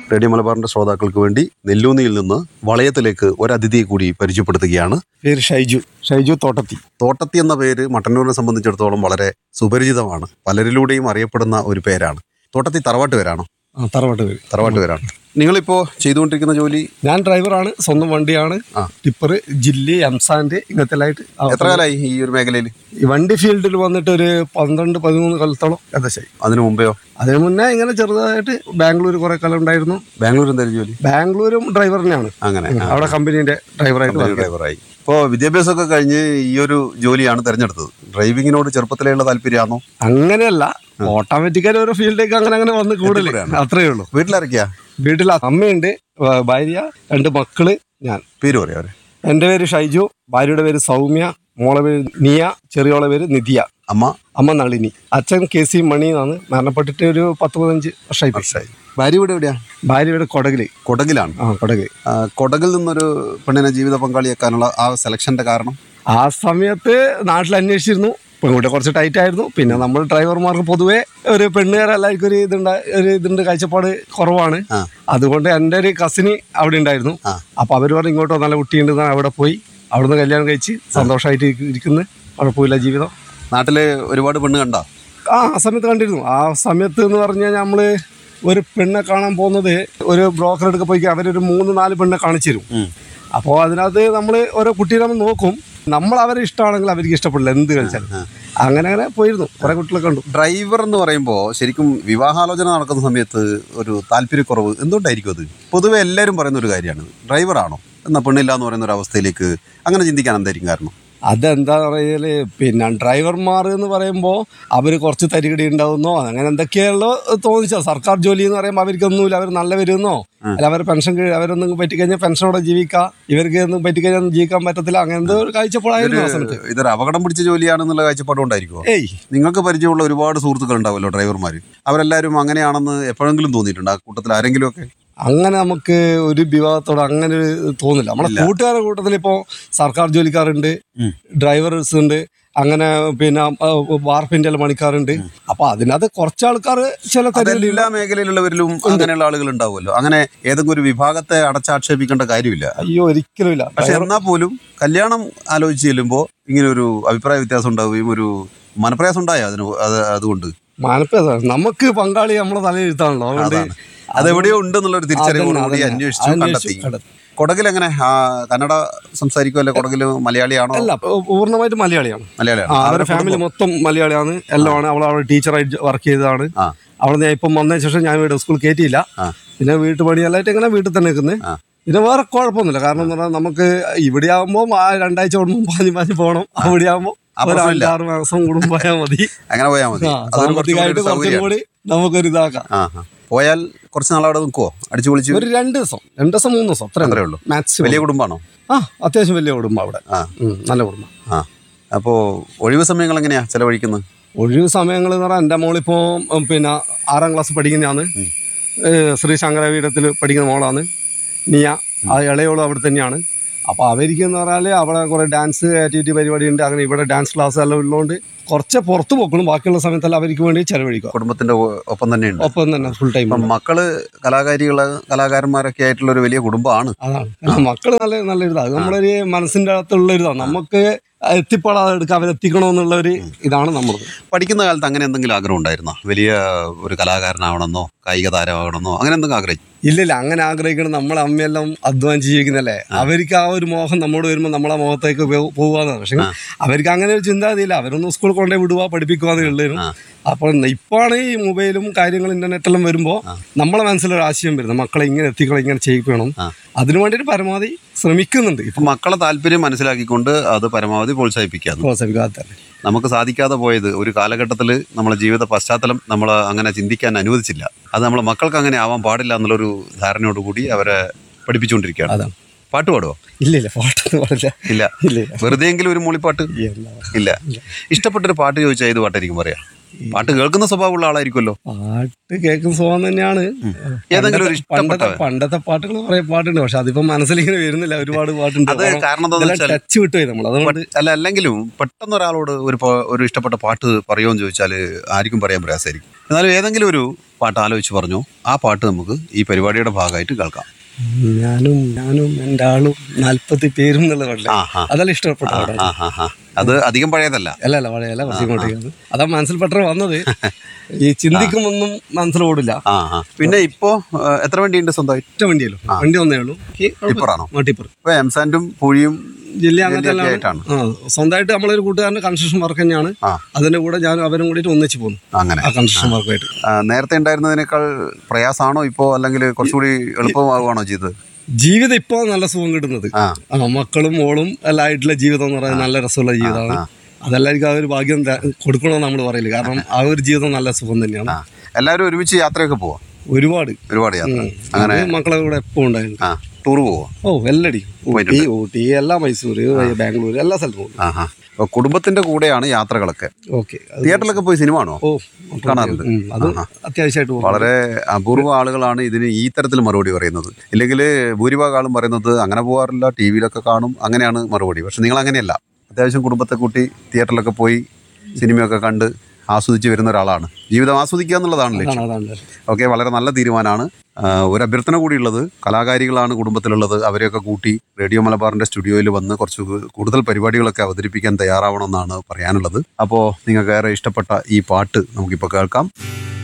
Radio മലബാറിന്റെ ശ്രോതാക്കൾക്ക് വേണ്ടി നെല്ലൂന്നിയിൽ നിന്ന് വളയത്തിലേക്ക് ഒരു അതിഥിയെ കൂടി പരിചയപ്പെടുത്തുകയാണ് പേര് ഷൈജു ഷൈജു തോട്ടത്തി തോട്ടത്തി എന്ന പേര് മട്ടന്നൂരിനെ സംബന്ധിച്ചിടത്തോളം വളരെ സുപരിചിതമാണ് പലരിലൂടെയും അറിയപ്പെടുന്ന ഒരു പേരാണ് തോട്ടത്തി തറവാട്ട് പേരാണോ ആ തറവാട്ട് പേര് തറവാട്ട് പേരാണ് നിങ്ങളിപ്പോ ചെയ്തുകൊണ്ടിരിക്കുന്ന ജോലി ഞാൻ ഡ്രൈവറാണ് സ്വന്തം വണ്ടിയാണ് ആ. ടിപ്പർ ജില്ലി എംസാൻഡ് ഇങ്ങനത്തെ എല്ലായിട്ട് ആ, എത്ര കാലമായി ഈ ഒരു മേഖലയിൽ ഈ വണ്ടി ഫീൽഡിൽ വന്നിട്ട് ഒരു പന്ത്രണ്ട് പതിമൂന്ന് കൊല്ലത്തോളം ഏകദേശമായി അതിനു മുമ്പെയോ അതിന് മുന്നേ ഇങ്ങനെ ചെറുതായിട്ട് ബാംഗ്ലൂർ കുറെ കാലം ഉണ്ടായിരുന്നു ബാംഗ്ലൂർ എന്തായാലും ജോലി ബാംഗ്ലൂരും ഡ്രൈവർ തന്നെയാണ് അങ്ങനെ ആ. അവിടെ കമ്പനീന്റെ ഡ്രൈവറായിട്ട് കമ്പനി വർക്ക് ഡ്രൈവറായി ഇപ്പോൾ വിദ്യാഭ്യാസമൊക്കെ കഴിഞ്ഞ് ഈ ഒരു ജോലിയാണ് തിരഞ്ഞെടുത്തത് ഡ്രൈവിങ്ങിനോട് ചെറുപ്പത്തിലുള്ള താല്പര്യമാണോ അങ്ങനെയല്ല ഓട്ടോമാറ്റിക്കായി ഓരോ ഫീൽഡിലേക്ക് അങ്ങനെ അങ്ങനെ വന്ന് കൂടുതൽ എത്തിപ്പെടുകയാണ്. അത്രേ ഉള്ളൂ വീട്ടിലിറക്കിയാ വീട്ടിൽ അമ്മയുണ്ട് വ- ഭാര്യ രണ്ട് മക്കള് ഞാൻ പേര് പറയാം അവരെ എൻ്റെ പേര് ഷൈജു ഭാര്യയുടെ പേര് സൗമ്യ മോളെ പേര് നിയ ചെറിയോളെ പേര് നിധിയ അമ്മ അമ്മ നളിനി അച്ഛൻ കെ സി മണി എന്നാണ് മരണപ്പെട്ടിട്ട് ഒരു പത്ത് പതിനഞ്ച് വർഷമായി പോയി. വർഷമായി ഭാര്യ ഇവിടെ എവിടെയാ ഭാര്യയുടെ കൊടകില് കൊടകിലാണ് ആ കൊടകില് ആ, കൊടകിൽ നിന്നൊരു പെണ്ണിനെ ജീവിത പങ്കാളിയാക്കാനുള്ള ആ സെലക്ഷന്റെ കാരണം ആ സമയത്ത് നാട്ടിൽ അന്വേഷിച്ചിരുന്നു പെൺകുട്ടി കുറച്ച് ടൈറ്റ് ആയിരുന്നു പിന്നെ നമ്മൾ ഡ്രൈവർമാർക്ക് പൊതുവേ ഒരു പെണ്ണുകാരെല്ലാവർക്കും ഒരു ഇതുണ്ട ഒരു ഇതുണ്ട് കാഴ്ചപ്പാട് കുറവാണ് ആ. അതുകൊണ്ട് എൻ്റെ ഒരു കസിന് അവിടെ ഉണ്ടായിരുന്നു ആ. അപ്പൊ അവർ പറഞ്ഞു ഇങ്ങോട്ടോ നല്ല കുട്ടിയുണ്ട് എന്ന് അവിടെ പോയി അവിടുന്ന് കല്യാണം കഴിച്ച് സന്തോഷമായിട്ട് ഇരിക്കുന്നു കുഴപ്പമില്ല ജീവിതം നാട്ടില് ഒരുപാട് പെണ്ണ് കണ്ട ആ ആ സമയത്ത് കണ്ടിരുന്നു ആ സമയത്ത് എന്ന് പറഞ്ഞാൽ നമ്മൾ ഒരു പെണ്ണെ കാണാൻ പോകുന്നത് ഒരു ബ്രോക്കർ എടുക്ക പോയി അവരൊരു മൂന്ന് നാല് പെണ്ണെ കാണിച്ചു തരും അപ്പോൾ അതിനകത്ത് നമ്മൾ ഓരോ കുട്ടീനെ നമ്മൾ നോക്കും നമ്മൾ അവരെ ഇഷ്ടമാണെങ്കിൽ അവർക്ക് ഇഷ്ടപ്പെടില്ല എന്ത് കളിച്ചാലും അങ്ങനെ അങ്ങനെ പോയിരുന്നു കുറെ കുട്ടികളെ കണ്ടു ഡ്രൈവർ എന്ന് പറയുമ്പോൾ ശരിക്കും വിവാഹാലോചന നടക്കുന്ന സമയത്ത് ഒരു താല്പര്യക്കുറവ് എന്തുകൊണ്ടായിരിക്കും അത് പൊതുവെ എല്ലാവരും പറയുന്ന ഒരു കാര്യമാണ് ഡ്രൈവറാണോ എന്നാ പെണ്ണില്ല എന്ന് പറയുന്ന ഒരു അവസ്ഥയിലേക്ക് അങ്ങനെ ചിന്തിക്കാൻ എന്തായിരിക്കും കാരണം അതെന്താ പറയല് പിന്നെ ഡ്രൈവർമാർ എന്ന് പറയുമ്പോൾ അവർ കുറച്ച് തരികടി ഉണ്ടാവുന്നോ അങ്ങനെ എന്തൊക്കെയാണല്ലോ തോന്നിച്ചാൽ സർക്കാർ ജോലി എന്ന് പറയുമ്പോൾ അവർക്കൊന്നുമില്ല അവർ നല്ല വരുന്നോ അല്ല അവർ പെൻഷൻ കഴി- അവരൊന്നും പറ്റിക്കഴിഞ്ഞാൽ പെൻഷനോടെ ജീവിക്കാം ഇവർക്ക് ഒന്നും പറ്റിക്കഴിഞ്ഞാൽ ജീവിക്കാൻ പറ്റത്തില്ല അങ്ങനത്തെ ഒരു കാഴ്ചപ്പാടായിരുന്നു ആ സമയത്ത് ഇതൊരു അപകടം പിടിച്ച ജോലിയാണെന്നുള്ള കാഴ്ചപ്പാട് കൊണ്ടായിരിക്കുമോ ഏയ് നിങ്ങൾക്ക് പരിചയമുള്ള ഒരുപാട് സുഹൃത്തുക്കൾ ഉണ്ടാവുമല്ലോ ഡ്രൈവർമാർ അവരെല്ലാവരും അങ്ങനെയാണെന്ന് എപ്പോഴെങ്കിലും തോന്നിയിട്ടുണ്ട് ആ കൂട്ടത്തിൽ ആരെങ്കിലും ഒക്കെ അങ്ങനെ നമുക്ക് ഒരു വിവാഹത്തോട് അങ്ങനെ ഒരു തോന്നില്ല നമ്മളെ കൂട്ടുകാരുടെ കൂട്ടത്തിൽ ഇപ്പോൾ സർക്കാർ ജോലിക്കാരുണ്ട് ഉം. ഡ്രൈവേഴ്സ് ഉണ്ട് അങ്ങനെ പിന്നെ ആ, വാർപ്പിന്റെ എല്ലാം പണിക്കാരുണ്ട് അപ്പൊ അതിനകത്ത് കുറച്ച് ആൾക്കാർ ചില തരത്തിൽ എല്ലാ മേഖലയിലുള്ളവരിലും അങ്ങനെയുള്ള ആളുകൾ ഉണ്ടാവുമല്ലോ അങ്ങനെ ഏതെങ്കിലും ഒരു വിഭാഗത്തെ അടച്ചാക്ഷേപിക്കേണ്ട കാര്യമില്ല അയ്യോ ഒരിക്കലും ഇല്ല പക്ഷെ എന്നാൽ പോലും കല്യാണം ആലോചിച്ച് ചെല്ലുമ്പോൾ ഇങ്ങനെ ഒരു അഭിപ്രായ വ്യത്യാസം ഉണ്ടാവുകയും ഒരു മനപ്രയാസം ഉണ്ടായോ അതിന് അത് അതുകൊണ്ട് മാനപ്പേതാണ് നമുക്ക് പങ്കാളി നമ്മളെ തലയിരുത്താണല്ലോ അതുകൊണ്ട് അതാണ്. അതെവിടെയോ ഉണ്ടെന്നുള്ള ഒരു തിരിച്ചറിവോട് കൂടി അതന്നെ, അന്വേഷിച്ചു അന്വേഷിച്ചു കണ്ടെത്തി കണ്ടെത്തി. കൊടകിൽ എങ്ങനെ ആ, കന്നഡ സംസാരിക്കുമോ അല്ലെ കൊടകിൽ മലയാളിയാണോ അല്ല പൂ- പൂർണ്ണമായിട്ട് മലയാളിയാണ് ആ, മലയാളിയാണോ അവരുടെ അവരുടെ ഫാമിലി മൊത്തം മലയാളിയാണ് എല്ലാമാണ് അവൾ അവിടെ ടീച്ചറായിട്ട് വർക്ക് ചെയ്തതാണ് ആ. അവിടെ ഞാൻ ഇപ്പം വന്നതിന് ശേഷം ഞാൻ വീട് സ്കൂൾ കയറ്റിയില്ല ആ. പിന്നെ വീട്ടു പണിയെല്ലായിട്ട് ഇങ്ങനെ വീട്ടിൽ തന്നെ നിൽക്കുന്നത് ആ. പിന്നെ വേറെ കുഴപ്പമൊന്നുമില്ല കാരണം എന്ന് പറഞ്ഞാൽ നമുക്ക് ഇവിടെ ആകുമ്പോൾ ആ രണ്ടാഴ്ച കൂടുമ്പോൾ പാഞ്ഞ് പാഞ്ഞ് പോകണം അവിടെ ആകുമ്പോൾ ആ ഒരു പ്രശ്നമില്ല. അഞ്ചാറ് മാസം കൂടുമ്പോൾ പോയാൽ മതി അങ്ങനെ പോയാൽ മതി ആ, അതൊരു കുറച്ചും കൂടി സാമ്പത്തികമായിട്ട് ഒരു കുറച്ചും സൗകര്യമാണ്. കൂടി നമുക്കൊരു ഇതാക്കാം ആ ആ. പോയാൽ കുറച്ച് നാൾ അവിടെ നിൽക്കുവോ അടിച്ചു പൊളിച്ച് ഒരു രണ്ട് ദിവസം രണ്ട് ദിവസം മൂന്ന് ദിവസം അത്രേ അത്രേ ഉള്ളൂ മാക്സിമം വലിയ കുടുംബമാണോ ആ അത്യാവശ്യം വലിയ കുടുംബം അവിടെ ആ ഉം, നല്ല കുടുംബം ആ അപ്പോൾ ഒഴിവ് സമയങ്ങൾ എങ്ങനെയാ ചെലവഴിക്കുന്നത് ഒഴിവ് സമയങ്ങൾ എന്ന് പറഞ്ഞാൽ എൻ്റെ മോളിപ്പോൾ ഉം, പിന്നെ ആറാം ക്ലാസ് പഠിക്കുന്നതാണ് ഏഹ്, ശ്രീ ശങ്കരപീഠത്തിൽ പഠിക്കുന്ന മോളാണ് നിയ ആ ഇളയോളും അവിടെ തന്നെയാണ് അപ്പോൾ അവർക്ക് എന്ന് പറഞ്ഞാൽ അവിടെ കുറേ ഡാൻസ് ആക്ടിവിറ്റി പരിപാടി ഉണ്ട് അങ്ങനെ ഇവിടെ ഡാൻസ് ക്ലാസ് എല്ലാം ഉള്ളതുകൊണ്ട് കുറച്ച് പുറത്ത് പോക്കണം ബാക്കിയുള്ള സമയത്തെല്ലാം അവർക്ക് വേണ്ടി ചെലവഴിക്കുക കുടുംബത്തിന്റെ ഒ- ഒപ്പം തന്നെയുണ്ട് ഒപ്പം തന്നെ ഫുൾ ടൈം ഇപ്പം മക്കള് കലാകാരികള് കലാകാരന്മാരൊക്കെ ആയിട്ടുള്ള ഒരു വലിയ കുടുംബമാണ് അതാണ് അല്ല, മക്കള് നല്ല നല്ല ഇതാണ് നമ്മളൊരു മനസ്സിന്റെ അകത്തുള്ള ഒരു ഇതാണ് നമുക്ക് എത്തിപ്പെടാതെ എടുക്കാൻ അവരെത്തിക്കണമെന്നുള്ള ഒരു ഇതാണ് നമ്മളത് പഠിക്കുന്ന കാലത്ത് അങ്ങനെ എന്തെങ്കിലും ആഗ്രഹം ഉണ്ടായിരുന്നോ വലിയ ഒരു കലാകാരനാവണമെന്നോ കായിക താരമാവണമെന്നോ അങ്ങനെ എന്തെങ്കിലും ആഗ്രഹിച്ചു ഇല്ലില്ല അങ്ങനെ ആഗ്രഹിക്കണം നമ്മളെ അമ്മയെല്ലാം അധ്വാനിച്ച് ജീവിക്കുന്നല്ലേ അവർക്ക് ആ ഒരു മോഹം നമ്മോട് വരുമ്പോൾ നമ്മളെ മുഖത്തേക്ക് പോ- പോവാന്നാണ് പക്ഷെ അവർക്ക് അങ്ങനെ ഒരു ചിന്താഗതിയില്ല അവരൊന്നും സ്കൂളിൽ കൊണ്ടേ വിടുക പഠിപ്പിക്കുക ഉള്ളതിനും അപ്പോൾ ഇപ്പോഴാണ് ഈ മൊബൈലും കാര്യങ്ങളും ഇന്റർനെറ്റെല്ലാം വരുമ്പോൾ നമ്മളെ മനസ്സിലൊരു ആശയം വരുന്നത് മക്കളെ ഇങ്ങനെ എത്തിക്കണം ഇങ്ങനെ ചെയ്യിക്കണം അതിനു വേണ്ടിയിട്ട് പരമാവധി ശ്രമിക്കുന്നുണ്ട് ഇപ്പൊ ഇപ്പം മക്കളെ താല്പര്യം മനസ്സിലാക്കിക്കൊണ്ട് അത് പരമാവധി പ്രോത്സാഹിപ്പിക്കാന്ന് പ്രോത്സാഹിപ്പിക്കാത്തല്ലേ നമുക്ക് സാധിക്കാതെ പോയത് ഒരു കാലഘട്ടത്തിൽ നമ്മളെ ജീവിത പശ്ചാത്തലം നമ്മൾ അങ്ങനെ ചിന്തിക്കാൻ അനുവദിച്ചില്ല അത് നമ്മളെ മക്കൾക്ക് അങ്ങനെ ആവാൻ പാടില്ല എന്നുള്ളൊരു ധാരണയോട് കൂടി അവരെ പഠിപ്പിച്ചുകൊണ്ടിരിക്കുകയാണ് അതാണ് പാട്ട് പാടുവോ ഇല്ല ഇല്ല പാട്ടൊന്നും പാടില്ല ഇല്ല ഇല്ല ഇല്ല വെറുതെ എങ്കിലും ഒരു മൂളിപ്പാട്ട് എന്താ ഇല്ല ഇഷ്ടപ്പെട്ടൊരു പാട്ട് ചോദിച്ചാൽ ഏത് പാട്ടായിരിക്കും പറയാം പാട്ട് കേൾക്കുന്ന സ്വഭാവമുള്ള ആളായിരിക്കുമല്ലോ പാട്ട് കേൾക്കുന്ന സ്വഭാവം തന്നെയാണ് ഏതെങ്കിലും ഒരു പണ്ടത്തെ- ഇഷ്ടപ്പെട്ട പണ്ടത്തെ പണ്ടത്തെ പാട്ടുകൾ കുറെ പാട്ടുണ്ട് പക്ഷെ അതിപ്പോ മനസ്സിലിങ്ങനെ വരുന്നില്ല ഒരുപാട് പാട്ടുണ്ട് അത് കാരണം എന്താണെന്ന് വെച്ചാൽ ടച്ച് വിട്ടുപോയി നമ്മൾ അതുകൊണ്ട് അല്ല അല്ലെങ്കിലും പെട്ടെന്ന് ഒരാളോട് ഒരു പ- ഒരു ഇഷ്ടപ്പെട്ട പാട്ട് പറയുമോന്ന് ചോദിച്ചാൽ ആർക്കും പറയാൻ പ്രയാസമായിരിക്കും എന്നാലും ഏതെങ്കിലും ഒരു പാട്ട് ആലോചിച്ച് പറഞ്ഞു ആ പാട്ട് നമുക്ക് ഈ പരിപാടിയുടെ ഭാഗമായിട്ട് കേൾക്കാം ഞാനും ഞാനും എൻ്റെ ആളും നാല്പത്തി പേരും എന്നുള്ള പാടില്ലേ ആ ആ അതല്ല ഇഷ്ടപ്പെട്ട ആ, പാടാണ് ആ, ആ, ആ. അത് അധികം പഴയതല്ല അല്ല അല്ല പഴയല്ല കുറച്ച് ഇങ്ങോട്ടേക്ക് അതാ മനസ്സിൽ പെട്ടെന്ന് വന്നത് ഈ ചിന്തിക്കുമൊന്നും മനസ്സിൽ ഓടില്ല ആ ആ പിന്നെ ഇപ്പോ ആ, എത്ര വണ്ടിയുണ്ട് സ്വന്തമായിട്ട് ഒറ്റ വണ്ടിയല്ലോ വണ്ടി ഒന്നേ ഉള്ളൂ ടിപ്പറാണോ ടിപ്പർ ഇപ്പൊ എംസാൻഡും പുഴിയും ജില്ല അങ്ങനത്തെ ജില്ലയൊക്കെ എല്ലാം ആയിട്ടാണ് ആ സ്വന്തമായിട്ട് നമ്മളൊരു കൂട്ടുകാരൻ്റെ കൺസ്ട്രക്ഷൻ വർക്ക് തന്നെയാണ് ആ അതിന്റെ കൂടെ ഞാൻ അവരും കൂടിയിട്ട് ഒന്നിച്ച് പോകുന്നു അങ്ങനെ ആ കൺസ്ട്രക്ഷൻ വർക്കുമായിട്ട് ആ, നേരത്തെ ഉണ്ടായിരുന്നതിനേക്കാൾ പ്രയാസമാണോ ഇപ്പോ അല്ലെങ്കിൽ കുറച്ചുകൂടി എളുപ്പമാകുവാണോ ചെയ്തത് ജീവിതം ഇപ്പോൾ നല്ല സുഖം കിട്ടുന്നത് ആ ആ മക്കളും മോളും എല്ലാം ആയിട്ടുള്ള ജീവിതം എന്ന് പറയുന്നത് നല്ല രസമുള്ള ജീവിതമാണ് അതെല്ലാവർക്കും ആ ഒരു ഭാഗ്യം ത- കൊടുക്കണമെന്ന് നമ്മൾ പറയില്ല കാരണം ആ ഒരു ജീവിതം നല്ല സുഖം തന്നെയാണ് ആ എല്ലാവരും ഒരുമിച്ച് യാത്രയൊക്കെ പോവാം ഒരുപാട് ഒരുപാട് യാത്ര ഉം. അങ്ങനെ അത് മക്കളെ കൂടെ എപ്പോൾ ഉണ്ടായിരുന്നു ആ ടൂർ പോവാം ഓ എല്ലടി ഊട്ടി ഊട്ടി എല്ലാ മൈസൂര് ബാംഗ്ലൂർ എല്ലാ സ്ഥലത്തും പോകും ആഹാ അപ്പോൾ കുടുംബത്തിന്റെ കൂടെയാണ് യാത്രകളൊക്കെ ഓക്കെ തിയേറ്ററിലൊക്കെ പോയി സിനിമ ആണോ ഓ കാണാറുണ്ട്. ഉം, അത് അത്യാവശ്യമായിട്ട് പോകും വളരെ അപൂർവ ആളുകളാണ് ഇതിന് ഈ തരത്തിൽ മറുപടി പറയുന്നത് ഇല്ലെങ്കിൽ ഭൂരിഭാഗം ആളും പറയുന്നത് അങ്ങനെ പോകാറില്ല ടി വിയിലൊക്കെ കാണും അങ്ങനെയാണ് മറുപടി പക്ഷെ നിങ്ങൾ അങ്ങനെയല്ല അത്യാവശ്യം കുടുംബത്തെ കൂട്ടി തിയേറ്ററിലൊക്കെ പോയി സിനിമയൊക്കെ കണ്ട് ആസ്വദിച്ച് വരുന്ന ഒരാളാണ് ജീവിതം ആസ്വദിക്കുക എന്നുള്ളതാണ് ലക്ഷ്യം അതാണ് അതാണ് ഓക്കെ വളരെ നല്ല തീരുമാനമാണ് ആ, ഒരു അഭ്യർത്ഥന കൂടിയുള്ളത് കലാകാരികളാണ് കുടുംബത്തിലുള്ളത് അവരെയൊക്കെ കൂട്ടി റേഡിയോ മലബാറിന്റെ സ്റ്റുഡിയോയിൽ വന്ന് കുറച്ച് കൂടുതൽ പരിപാടികളൊക്കെ അവതരിപ്പിക്കാൻ തയ്യാറാവണമെന്നാണ് പറയാനുള്ളത് അപ്പോൾ നിങ്ങൾക്ക് ഏറെ ഇഷ്ടപ്പെട്ട ഈ പാട്ട് നമുക്കിപ്പോൾ കേൾക്കാം